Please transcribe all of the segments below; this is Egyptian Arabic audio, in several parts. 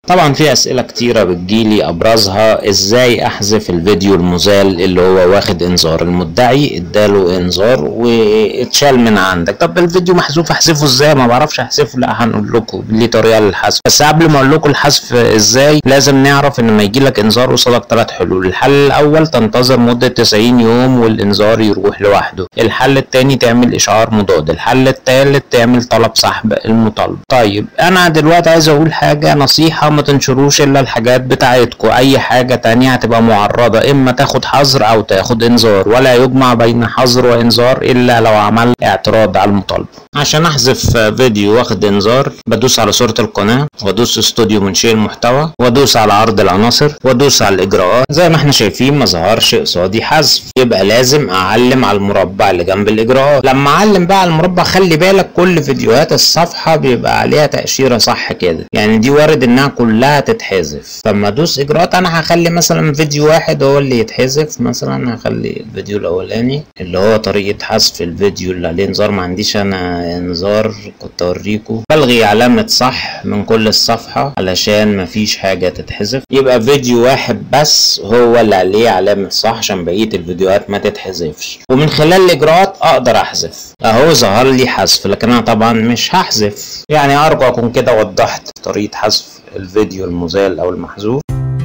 طبعا في اسئله كتيره بتجيلي ابرزها ازاي احذف الفيديو المزال اللي هو واخد انذار المدعي اداله انذار واتشال من عندك طب الفيديو محذوف احذفه ازاي ما بعرفش احذفه لا هنقول لكم ليه طريقه للحذف بس قبل ما اقول لكم الحذف ازاي لازم نعرف ان لما يجي لك انذار قصادك ثلاث حلول الحل الاول تنتظر مده 90 يوم والانذار يروح لوحده الحل الثاني تعمل اشعار مضاد الحل الثالث تعمل طلب سحب المطالبه طيب انا دلوقتي عايز اقول حاجه نصيحه ما تنشروش الا الحاجات بتاعتكم اي حاجه تانية هتبقى معرضه اما تاخد حظر او تاخد انذار ولا يجمع بين حظر وانذار الا لو عمل اعتراض على المطالبه عشان احذف فيديو واخد انذار بدوس على صوره القناه وادوس استوديو منشئ المحتوى وادوس على عرض العناصر وادوس على الاجراءات زي ما احنا شايفين ما ظهرش قصادي حذف يبقى لازم اعلم على المربع اللي جنب الاجراءات لما اعلم بقى على المربع خلي بالك كل فيديوهات الصفحه بيبقى عليها تاشيره صح كده يعني دي وارد انها كلها تتحذف فلما ادوس اجراءات انا هخلي مثلا فيديو واحد هو اللي يتحذف مثلا هخلي الفيديو الاولاني اللي هو طريقه حذف الفيديو اللي عليه انذار ما عنديش انا انذار كنت اوريكم بلغي علامه صح من كل الصفحه علشان مفيش حاجه تتحذف يبقى فيديو واحد بس هو اللي عليه علامه صح عشان بقيه الفيديوهات ما تتحذفش ومن خلال الاجراءات اقدر احذف اهو ظهر لي حذف لكن انا طبعا مش هحذف يعني ارجو اكون كده وضحت طريقه حذف الفيديو المزال او المحذوف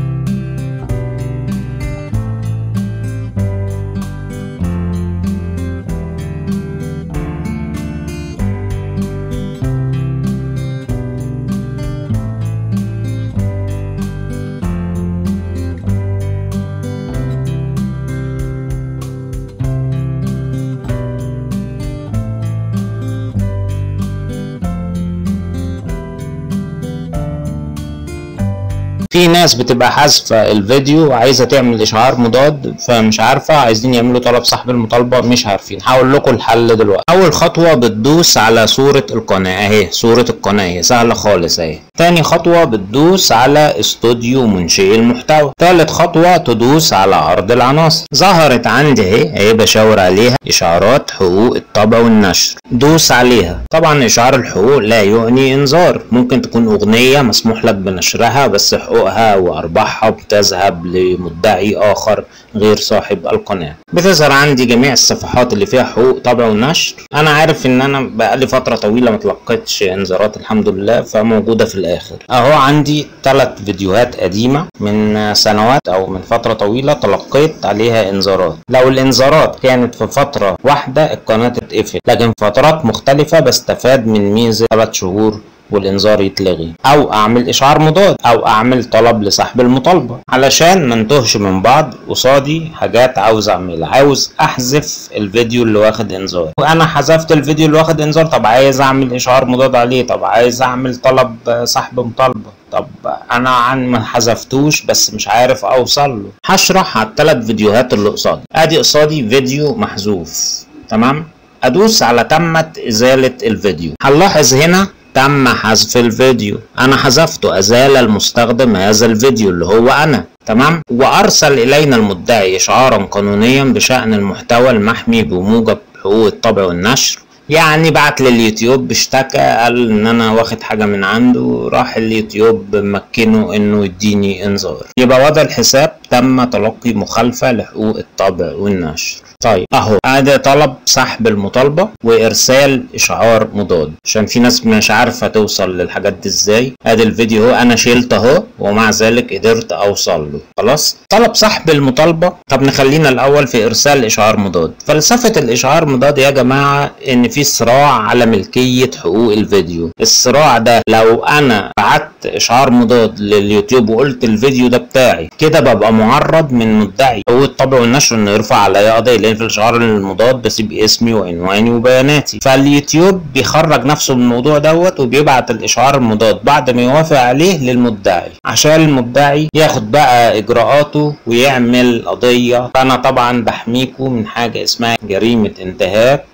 في ناس بتبقى حذفه الفيديو وعايزه تعمل اشعار مضاد فمش عارفه عايزين يعملوا طلب سحب المطالبه مش عارفين هقول لكم الحل دلوقتي اول خطوه بتدوس على صوره القناه اهي صوره القناه هي سهله خالص اهي تاني خطوه بتدوس على استوديو منشئ المحتوى تالت خطوه تدوس على عرض العناصر ظهرت عندي اهي اهي بشاور عليها اشعارات حقوق الطبع والنشر دوس عليها طبعا اشعار الحقوق لا يعني انذار ممكن تكون اغنيه مسموح لك بنشرها بس حقوقها وارباحها بتذهب لمدعي اخر غير صاحب القناه بتظهر عندي جميع الصفحات اللي فيها حقوق طبع ونشر انا عارف ان انا بقالي فتره طويله ما تلقيتش انذارات الحمد لله فموجوده في الاخر اهو عندي ثلاث فيديوهات قديمه من سنوات او من فتره طويله تلقيت عليها انذارات لو الانذارات كانت في فتره واحده القناه تتقفل لكن فترات مختلفه بستفاد من ميزه ثلاث شهور والانذار يتلغي او اعمل اشعار مضاد او اعمل طلب لسحب المطالبه علشان ما نتوهش من بعض قصادي حاجات عاوز اعملها عاوز احذف الفيديو اللي واخد انذار وانا حذفت الفيديو اللي واخد انذار طب عايز اعمل اشعار مضاد عليه طب عايز اعمل طلب سحب مطالبه طب انا عن ما حذفتوش بس مش عارف اوصل له هشرح على الثلاث فيديوهات اللي قصادي ادي قصادي فيديو محذوف تمام ادوس على تمت ازاله الفيديو هنلاحظ هنا تم حذف الفيديو انا حذفته ازال المستخدم هذا الفيديو اللي هو انا تمام وارسل الينا المدعي اشعارا قانونيا بشان المحتوى المحمي بموجب حقوق الطبع والنشر يعني بعت لليوتيوب اشتكى قال ان انا واخد حاجه من عنده راح اليوتيوب مكنه انه يديني انذار يبقى وضع الحساب تم تلقي مخالفه لحقوق الطبع والنشر طيب اهو ادي طلب سحب المطالبه وارسال اشعار مضاد عشان في ناس مش عارفه توصل للحاجات دي ازاي ادي الفيديو اهو انا شلت اهو ومع ذلك قدرت اوصل له خلاص طلب سحب المطالبه طب نخلينا الاول في ارسال اشعار مضاد فلسفه الاشعار مضاد يا جماعه ان في صراع على ملكيه حقوق الفيديو الصراع ده لو انا بعت اشعار مضاد لليوتيوب وقلت الفيديو ده بتاعي كده ببقى معرض من مدعي حقوق الطبع والنشر انه يرفع عليا قضيه لان في الاشعار المضاد بسيب اسمي وعنواني وبياناتي فاليوتيوب بيخرج نفسه من الموضوع دوت وبيبعت الاشعار المضاد بعد ما يوافق عليه للمدعي عشان المدعي ياخد بقى اجراءاته ويعمل قضيه فانا طبعا بحميكم من حاجه اسمها جريمه انتهاك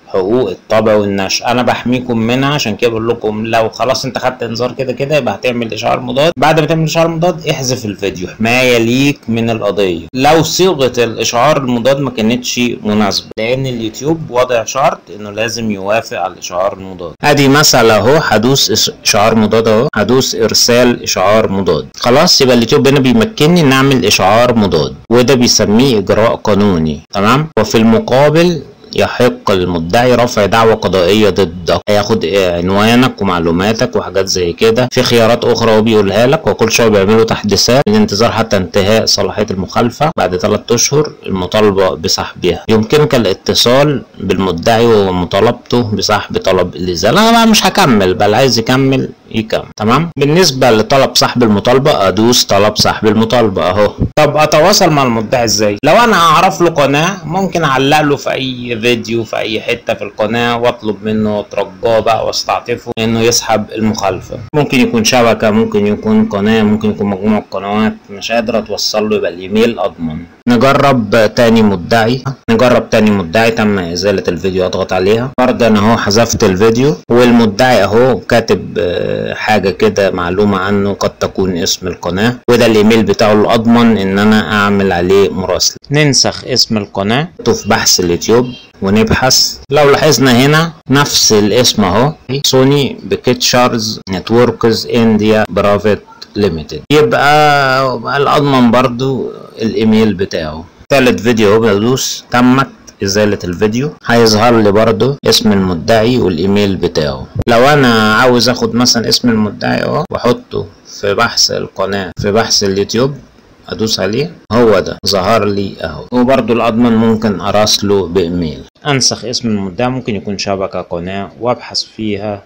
حقوق الطبع والنشر انا بحميكم منها عشان كده بقول لكم لو خلاص انت خدت انذار كده كده يبقى هتعمل اشعار مضاد بعد ما تعمل اشعار مضاد احذف الفيديو حمايه ليك من القضيه لو صيغه الاشعار المضاد ما كانتش مناسبه لان اليوتيوب وضع شرط انه لازم يوافق على الاشعار المضاد ادي مثلا اهو حدوث اشعار مضاد اهو حدوث ارسال اشعار مضاد خلاص يبقى اليوتيوب هنا بيمكنني ان اعمل اشعار مضاد وده بيسميه اجراء قانوني تمام وفي المقابل يحق للمدعي رفع دعوى قضائية ضدك هياخد عنوانك ومعلوماتك وحاجات زي كده في خيارات أخرى هو بيقولها لك وكل شوية بيعملوا تحديثات الانتظار حتى انتهاء صلاحية المخالفة بعد ثلاثة أشهر المطالبة بسحبها يمكنك الاتصال بالمدعي ومطالبته بسحب طلب الإزالة أنا بقى مش هكمل بل عايز يكمل يكمل تمام بالنسبة لطلب سحب المطالبة أدوس طلب سحب المطالبة أهو طب أتواصل مع المدعي إزاي لو أنا أعرف له قناة ممكن أعلق له في أي فيديو في اي حته في القناه واطلب منه واترجاه بقى واستعطفه انه يسحب المخالفه ممكن يكون شبكه ممكن يكون قناه ممكن يكون مجموعه قنوات مش قادر اتوصل له يبقى الايميل اضمن نجرب تاني مدعي نجرب تاني مدعي تم ازاله الفيديو اضغط عليها برضه انا اهو حذفت الفيديو والمدعي اهو كاتب حاجه كده معلومه عنه قد تكون اسم القناه وده الايميل بتاعه الاضمن ان انا اعمل عليه مراسله ننسخ اسم القناه في بحث اليوتيوب ونبحث لو لاحظنا هنا نفس الاسم اهو سوني بيكتشرز نتوركز انديا برايفت ليميتد يبقى الاضمن برضو الايميل بتاعه ثالث فيديو اهو بدوس تمت ازالة الفيديو هيظهر لي برضو اسم المدعي والايميل بتاعه لو انا عاوز اخد مثلا اسم المدعي اهو واحطه في بحث القناة في بحث اليوتيوب ادوس عليه هو ده ظهر لي اهو وبرضو الاضمن ممكن اراسله بايميل انسخ اسم المدعي ممكن يكون شبكة قناة وابحث فيها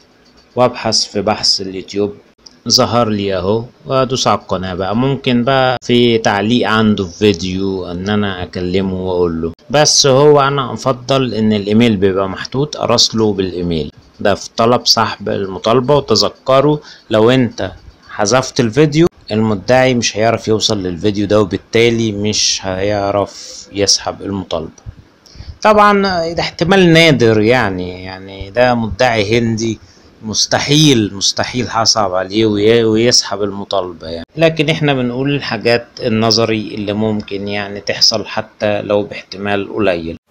وابحث في بحث اليوتيوب ظهر لي اهو وادوس على القناة بقى ممكن بقى في تعليق عنده في فيديو ان انا اكلمه واقول له بس هو انا افضل ان الايميل بيبقى محطوط اراسله بالايميل ده في طلب سحب المطالبة وتذكروا لو انت حذفت الفيديو المدعي مش هيعرف يوصل للفيديو ده وبالتالي مش هيعرف يسحب المطالبة طبعا ده احتمال نادر يعني يعني ده مدعي هندي مستحيل مستحيل هصعب عليه ويسحب المطالبة يعني لكن احنا بنقول الحاجات النظري اللي ممكن يعني تحصل حتى لو باحتمال قليل